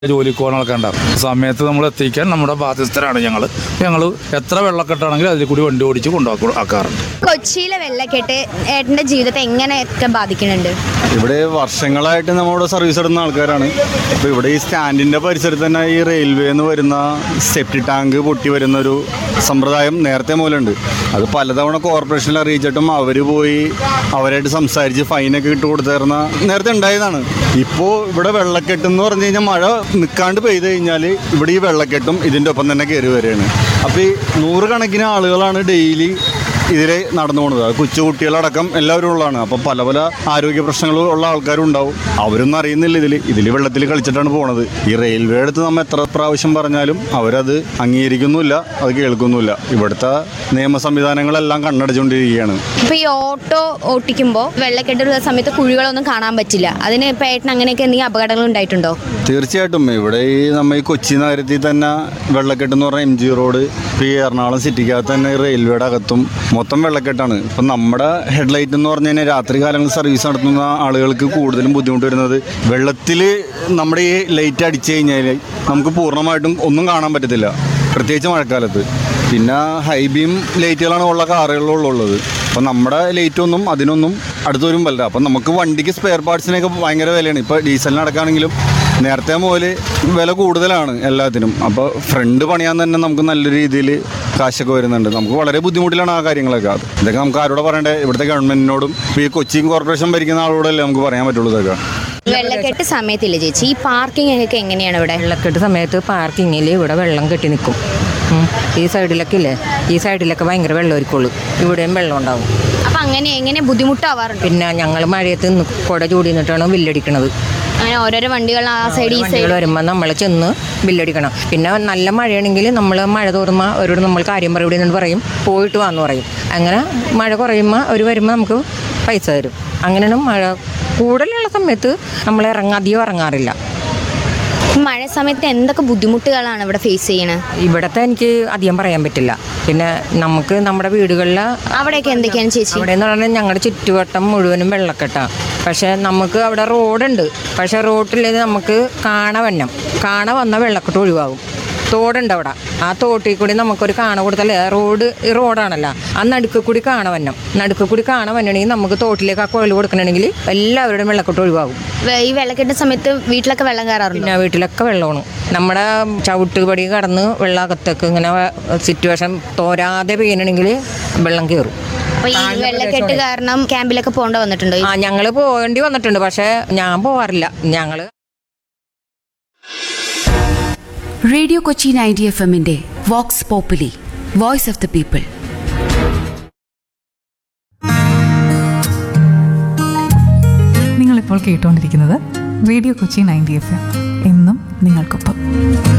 ജോലിക്ക് പോകുന്ന ആൾക്കാരുണ്ടാവും സമയത്ത് നമ്മൾ എത്തിക്കാൻ നമ്മുടെ ബാധ്യസ്ഥരാണ് ഞങ്ങൾ ഞങ്ങൾ എത്ര വെള്ളക്കെട്ടാണെങ്കിലും അതിൽ കൂടി വണ്ടി ഓടിച്ച് കൊണ്ടുപോക്കി ആക്കാറുണ്ട് കൊച്ചിയിലെ വെള്ളക്കെട്ട് ഏട്ടന്റെ ജീവിതത്തെ എങ്ങനെയൊക്കെ ബാധിക്കുന്നുണ്ട് ഇവിടെ വർഷങ്ങളായിട്ട് നമ്മളിവിടെ സർവീസ് എടുക്കുന്ന ആൾക്കാരാണ് അപ്പോൾ ഇവിടെ ഈ സ്റ്റാൻഡിൻ്റെ പരിസരത്ത് തന്നെ ഈ റെയിൽവേ എന്ന് വരുന്ന സെപ്റ്റി ടാങ്ക് പൊട്ടി വരുന്ന ഒരു സമ്പ്രദായം നേരത്തെ മൂലമുണ്ട് അത് പലതവണ കോർപ്പറേഷനിൽ അറിയിച്ചിട്ടും അവർ പോയി അവരായിട്ട് സംസാരിച്ച് ഫൈനൊക്കെ ഇട്ട് കൊടുത്തിരുന്ന നേരത്തെ ഉണ്ടായതാണ് ഇപ്പോൾ ഇവിടെ വെള്ളക്കെട്ട് എന്ന് പറഞ്ഞു കഴിഞ്ഞാൽ മഴ നിൽക്കാണ്ട് പെയ്ത് കഴിഞ്ഞാൽ ഇവിടെ ഈ വെള്ളക്കെട്ടും ഇതിൻ്റെ ഒപ്പം തന്നെ കയറി വരികയാണ് അപ്പോൾ ഈ നൂറുകണക്കിന് ആളുകളാണ് ഡെയിലി ഇതിലെ നടന്നു പോകുന്നത് അത് കൊച്ചുകുട്ടികളടക്കം എല്ലാവരും ഉള്ളതാണ് അപ്പം പല പല ആരോഗ്യ പ്രശ്നങ്ങളും ഉള്ള ആൾക്കാരും ഉണ്ടാവും അവരൊന്നും അറിയുന്നില്ല ഇതിൽ ഇതിൽ വെള്ളത്തിൽ കളിച്ചിട്ടാണ് പോണത് ഈ റെയിൽവേ അടുത്ത് നമ്മൾ എത്ര പ്രാവശ്യം പറഞ്ഞാലും അവരത് അംഗീകരിക്കുന്നുമില്ല അത് കേൾക്കുന്നുമില്ല ഇവിടുത്തെ നിയമ സംവിധാനങ്ങളെല്ലാം കണ്ണടച്ചുകൊണ്ടിരിക്കുകയാണ് ഇപ്പൊ ഈ ഓട്ടോ ഓട്ടിക്കുമ്പോൾ വെള്ളക്കെട്ടുള്ള സമയത്ത് കുഴികളൊന്നും കാണാൻ പറ്റില്ല അതിന് ഇപ്പൊ ഏട്ടൻ അങ്ങനെയൊക്കെ എന്തെങ്കിലും അപകടങ്ങൾ ഉണ്ടായിട്ടുണ്ടോ തീർച്ചയായിട്ടും ഇവിടെ ഈ നമ്മൾ ഈ കൊച്ചി നഗരത്തിൽ തന്നെ വെള്ളക്കെട്ട് എന്ന് പറഞ്ഞാൽ എം ജി റോഡ് ഇപ്പോൾ ഈ എറണാകുളം സിറ്റിക്കകത്ത് തന്നെ ഈ റെയിൽവേയുടെ അകത്തും മൊത്തം വെള്ളക്കെട്ടാണ് ഇപ്പം നമ്മുടെ ഹെഡ്ലൈറ്റ് എന്ന് പറഞ്ഞു കഴിഞ്ഞാൽ രാത്രി കാലങ്ങളിൽ സർവീസ് നടത്തുന്ന ആളുകൾക്ക് കൂടുതലും ബുദ്ധിമുട്ട് വരുന്നത് വെള്ളത്തിൽ നമ്മുടെ ഈ ലൈറ്റ് അടിച്ചു കഴിഞ്ഞാൽ നമുക്ക് പൂർണ്ണമായിട്ടും ഒന്നും കാണാൻ പറ്റത്തില്ല പ്രത്യേകിച്ച് മഴക്കാലത്ത് പിന്നെ ഹൈ ബീം ലൈറ്റുകളാണ് ഉള്ള കാറുകളിലുള്ളത് അപ്പം നമ്മുടെ ലൈറ്റ് ഒന്നും അതിനൊന്നും അടുത്ത് വരും വല്ല അപ്പം നമുക്ക് വണ്ടിക്ക് സ്പെയർ പാർട്സിനൊക്കെ ഭയങ്കര വിലയാണ് ഇപ്പോൾ ഡീസലിനടക്കാണെങ്കിലും നേരത്തെ മുതൽ വില കൂടുതലാണ് എല്ലാത്തിനും അപ്പോൾ ഫ്രണ്ട് പണിയാൻ തന്നെ നമുക്ക് നല്ല രീതിയിൽ കാശൊക്കെ വരുന്നുണ്ട് നമുക്ക് വളരെ ബുദ്ധിമുട്ടിലാണ് ആ കാര്യങ്ങളൊക്കെ അത് ഇതൊക്കെ നമുക്ക് ആരോട് പറയണ്ടേ ഇവിടുത്തെ ഗവൺമെൻറ്റിനോടും ഇപ്പോൾ ഈ കൊച്ചിൻ കോർപ്പറേഷൻ ഭരിക്കുന്ന ആളോടല്ലേ നമുക്ക് പറയാൻ പറ്റുള്ളൂ ഇതൊക്കെ വെള്ളക്കെട്ട് സമയത്തില്ല ചേച്ചി ഈ പാർക്കിംഗ് ഒക്കെ എങ്ങനെയാണ് ഇവിടെ വെള്ളക്കെട്ട് സമയത്ത് പാർക്കിങ്ങിൽ ഇവിടെ വെള്ളം കെട്ടി നിൽക്കും ഉം. ഈ സൈഡിലൊക്കെ ഇല്ലേ ഈ സൈഡിലൊക്കെ ഭയങ്കര വെള്ളം ഒരുക്കുള്ളൂ ഇവിടെയും വെള്ളം ഉണ്ടാവും അപ്പൊ അങ്ങനെ എങ്ങനെ ബുദ്ധിമുട്ടാവാറുണ്ട് പിന്നെ ഞങ്ങൾ മഴയത്ത് നിന്ന് കുട ചൂടി നിന്നിട്ടാണ് ബില്ലടിക്കണത് അങ്ങനെ ഓരോരോ വണ്ടികൾ ആ സൈഡ് ഈ വണ്ടികൾ സൈഡ് വരുമ്പോൾ നമ്മൾ ചെന്ന് ബില്ലടിക്കണം പിന്നെ നല്ല മഴയാണെങ്കിൽ നമ്മൾ മഴ തോറുമ്പോൾ അവരോട് നമ്മൾ കാര്യം പറയും ഇവിടെ നിന്ന് പറയും പോയിട്ട് വാന്ന് പറയും അങ്ങനെ മഴ കുറയുമ്പോൾ അവർ വരുമ്പോൾ നമുക്ക് പൈസ തരും അങ്ങനെയാണ് മഴ കൂടുതലുള്ള സമയത്ത് നമ്മൾ ഇറങ്ങാ അധികം ഇറങ്ങാറില്ല മഴ സമയത്ത് എന്തൊക്കെ ബുദ്ധിമുട്ടുകളാണ് ഇവിടെ ഫേസ് ചെയ്യണത് ഇവിടത്തെ എനിക്ക് അധികം പറയാൻ പറ്റില്ല പിന്നെ നമുക്ക് നമ്മുടെ വീടുകളിൽ അവിടെയൊക്കെ എന്തൊക്കെയാണ് ചേച്ചി അവിടെ എന്ന് പറഞ്ഞാൽ ഞങ്ങളുടെ ചുറ്റുവട്ടം മുഴുവനും വെള്ളക്കെട്ടാണ് പക്ഷേ നമുക്ക് അവിടെ റോഡുണ്ട് പക്ഷേ റോഡിൽ നമുക്ക് കാണ വന്നം കാണ വന്ന വെള്ളക്കെട്ട് ഒഴിവാകും തോടുണ്ട് അവിടെ ആ തോട്ടിൽ കൂടി നമുക്കൊരു കാണ കൊടുത്താൽ റോഡ് ഈ റോഡാണല്ലോ ആ നടുക്ക് കൂടി കാണ വന്നം നടുക്ക് കൂടി കാണ വന്നണമെങ്കിൽ നമുക്ക് തോട്ടിലേക്ക് ആ കുഴൽ കൊടുക്കണമെങ്കിൽ എല്ലാവരുടെയും വെള്ളക്കെട്ട് ഒഴിവാകും വെ- ഈ വെള്ളക്കെട്ട് സമയത്ത് വീട്ടിലൊക്കെ വെള്ളം കയറാറുണ്ട് പിന്നെ വീട്ടിലൊക്കെ വെള്ളമാണ് നമ്മുടെ ചവിട്ടുപടി കടന്ന് വെള്ളകത്തേക്ക് ഇങ്ങനെ സിറ്റുവേഷൻ തോരാതെ പെയ്യണമെങ്കിൽ വെള്ളം കയറും അപ്പൊ ഈ വെള്ളക്കെട്ട് കാരണം ക്യാമ്പിലൊക്കെ പോകേണ്ട വന്നിട്ടുണ്ടോ ആ ഞങ്ങൾ പോകേണ്ടി വന്നിട്ടുണ്ട് പക്ഷെ ഞാൻ പോവാറില്ല ഞങ്ങള് റേഡിയോ കൊച്ചി നയൻറ്റി എഫ് എമ്മിന്റെ vox populi voice of the people നിങ്ങളിപ്പോൾ കേട്ടുകൊണ്ടിരിക്കുന്നത് radio Kochi ninety F M എന്നും നിങ്ങൾക്കൊപ്പം